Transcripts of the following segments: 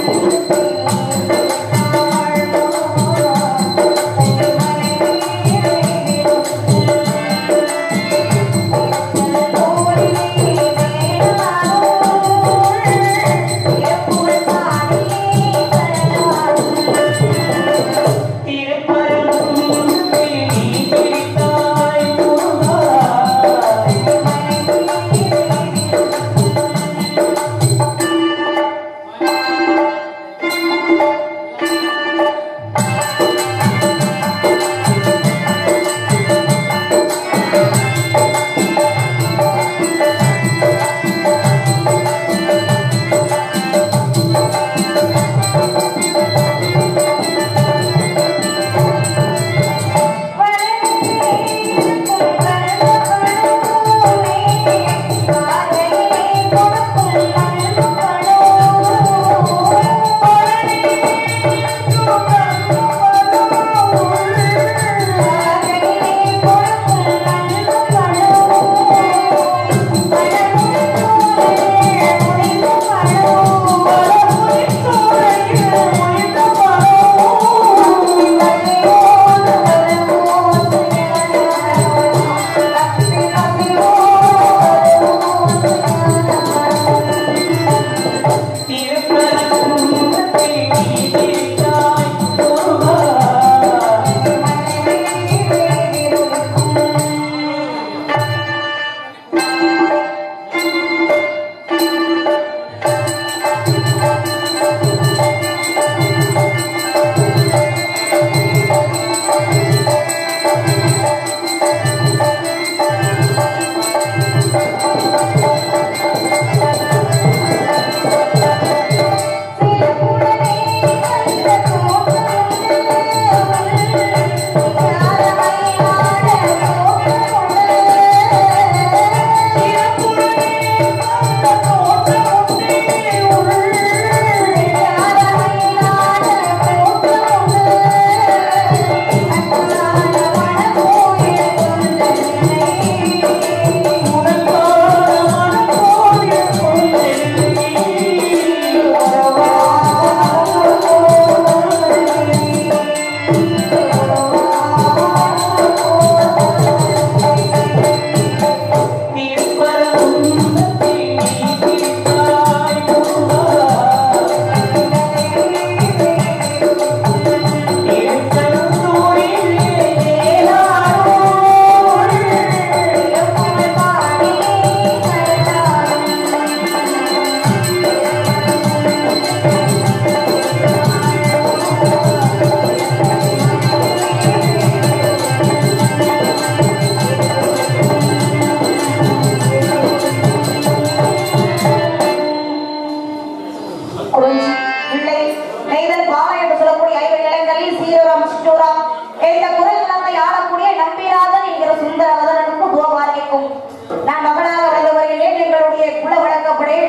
குறிஞ்சி பிள்ளை நெய்தல் பாவை என்று சொல்லக்கூடிய ஐந்து நிலங்களில் சீரோராம் சிற்றோராம் என்ற குரல் நிலத்தை ஆளக்கூடிய நம்பிராதன் என்கிற சுந்தர வதனனுக்கும் துவபாரிக்கும் நான் மகனாக வளர்ந்து வருகிறேன் எங்களுடைய குல வழக்கப்படி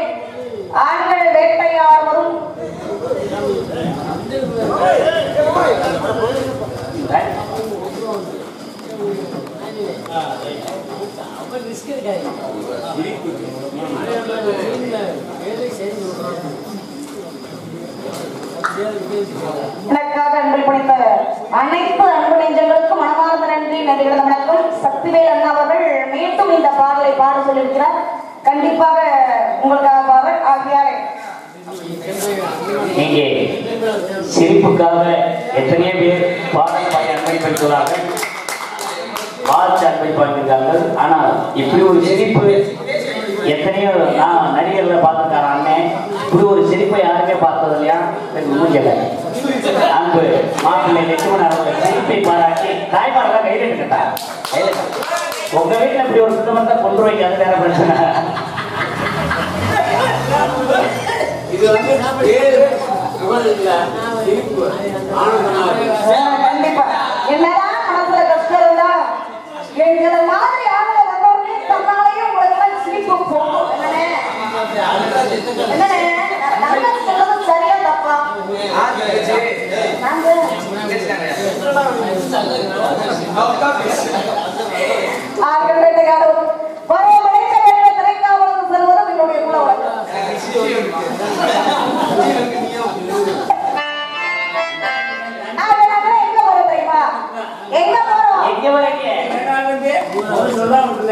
ஆண்கள் வேட்டையாடுவதும் எனக்காக அன்பில் பணித்த அனைத்து அன்பு நெஞ்சங்களுக்கும் மனமார்ந்த நன்றி நன்றிகள் வணக்கம் சக்திவேல் அண்ணா அவர்கள் மீண்டும் இந்த பாடலை பாட சொல்லியிருக்கிறார் கண்டிப்பாக உங்களுக்காக பாடல் ஆகியாரே இங்கே சிரிப்புக்காக எத்தனையோ பேர் பாடல் பாடி அன்பளிப்பளித்துள்ளார்கள் வாழ்த்து அன்பளிப்பாட்டிருக்கார்கள் ஆனால் இப்படி ஒரு சிரிப்பு எத்தனையோ நான் நடிகர்களை பார்த்துருக்காரு அண்ணன் இப்படி ஒரு சிரிப்பை யாருமே பார்த்தது இல்லையா எனக்கு மூஞ்சல அன்பு மாப்பிள்ளை லட்சுமணன் அவர்கள் சிரிப்பை பாராட்டி தாய்மாரெல்லாம் கையில் எடுக்கட்டா கையில் உங்க வீட்டில் இப்படி ஒரு சுத்தம் வந்தா கொண்டு வைக்காது வேற பிரச்சனை இது வந்து பேரு புகழ் இல்ல சிரிப்பு ஆனந்தமாக கண்டிப்பா என்னதான் மனசுல கஷ்டம் இருந்தா எங்களை மாதிரி ஆளுங்க வந்தோடனே தன்னாலேயே உங்களுக்கு எல்லாம் சிரிப்பு போகும் என்னண்ணே என்னண்ணே நாங்க சொல்றது சரியா தப்பா நாங்க ஆண்கள் வேட்டையாடும் பருவமடைந்த வேலை திரைக்காவலுக்கு செல்வதும் என்னுடைய குல வழக்கம்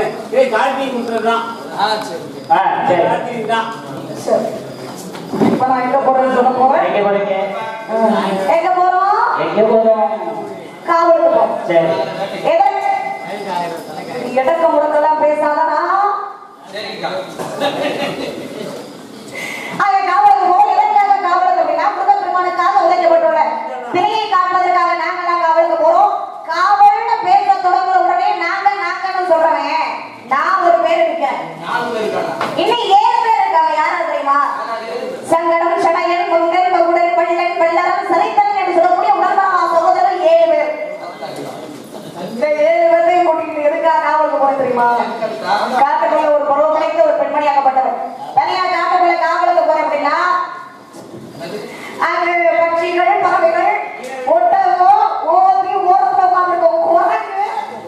ஏய் காட்டி கொடுத்துறான் ஆ சரி காட்டி தான் சரி இப்ப நான் எங்க போறேன்னு சொல்ல போறேன் எங்க போறீங்க எங்க போறோம் எங்க போறோம் காவலுக்கு போறோம் சரி எதை இடக்க முடக்கெல்லாம் பேசாதனா ஆக காவலுக்கு போறோம் எதற்காக காவலுக்கு அப்படின்னா முருக பெருமானுக்காக உழைக்கப்பட்டுள்ள திரையை காண்பதற்காக நாங்களாம் காவலுக்கு போறோம் காவல்னு பேச தொடங்குற உடனே நாங்க நாங்கன்னு சொல்றவன் நான் ஒரு பேர் இருக்கேன் இன்னும் ஏழு பேர் இருக்காங்க யாரா தெரியுமா சங்கடம் சடையன் பொங்கல் பகுடன் பள்ளன் பள்ளரம் சரித்தன் என்று சொல்லக்கூடிய உடன்பாக சகோதரர் ஏழு பேர் இந்த ஏழு பேரையும் கூட்டிட்டு எதுக்காக காவலுக்கு போற தெரியுமா காட்டுக்குள்ள ஒரு பருவமனைக்கு ஒரு பெண்மணியாகப்பட்டவர் தனியா காட்டுக்குள்ள காவலுக்கு போற அப்படின்னா அங்கு பட்சிகள் பறவைகள் ஒட்டகம் ஓதி ஓரத்துல உட்கார்ந்துருக்கும் குரங்கு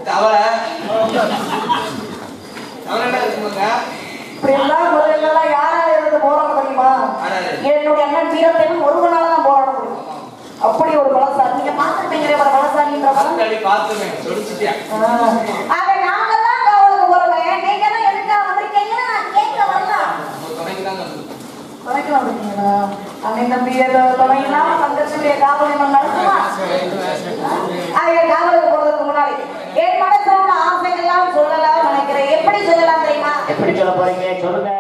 இப்படி எல்லாம் முதல்ல யாரால இருந்து போராட முடியுமா என்னுடைய அண்ணன் வீரத்தையும் ஒருவனால தான் போராட முடியும் அப்படி ஒரு பலசாலி நீங்க பார்த்துருப்பீங்க ஒரு பலசாலின்ற பலம் ஆக நாங்கெல்லாம் காவலுக்கு போறோமே நீங்க எல்லாம் எதுக்காக வந்திருக்கீங்கன்னு நான் கேட்க வரலாம் துணைக்கு வந்திருக்கீங்களா அண்ணன் தம்பி ஏதோ துணை இல்லாம தங்கச்சியுடைய காவல் நம்ம நடத்துமா ஆக காவலுக்கு போறதுக்கு முன்னாடி என் மனசோட ஆசைகள்லாம் சொல்லலாம் நினைக்கிறேன் எப்படி சொல்லலாம் தெரியுமா எப்படி சொல்ல போறீங்க சொல்லுங்க